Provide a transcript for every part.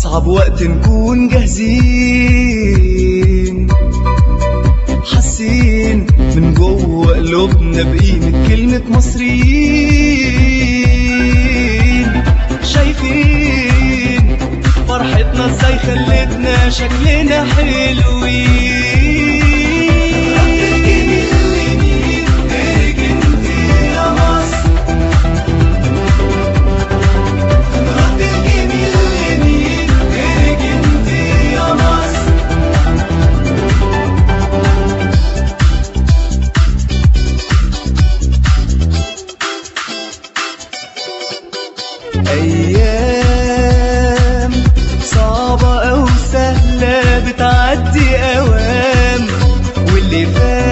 أصعب وقت نكون جاهزين حاسين من جوه قلوبنا بقيمة كلمة مصريين شايفين فرحتنا ازاي خلتنا شكلنا حلوين أيام صعبة أو سهلة بتعدي أوام واللي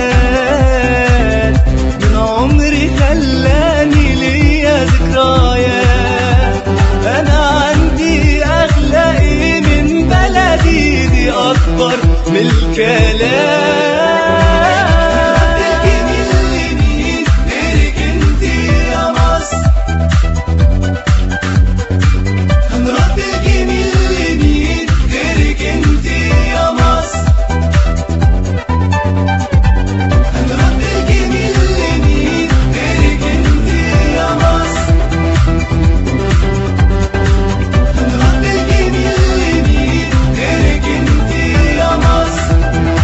فات من عمري خلاني ليا ذكريات أنا عندي أغلى إيه من بلدي دي أكبر من الكلام هنرد الجميل لمين غيرك انت يا مصر هنرد الجميل لمين غيرك انت يا مصر هنرد الجميل لمين غيرك انت يا مصر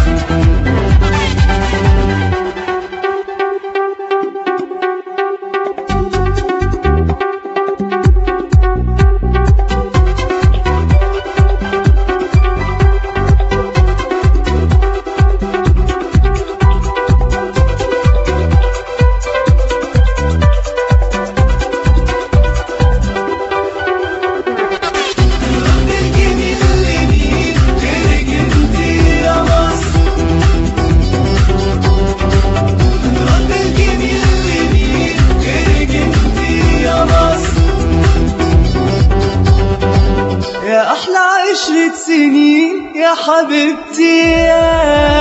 هنرد الجميل لمين غيرك انت يا مصر هنرد الجميل لمين غيرك انت يا مصر يا احلى عشرة سنين يا حبيبتي يا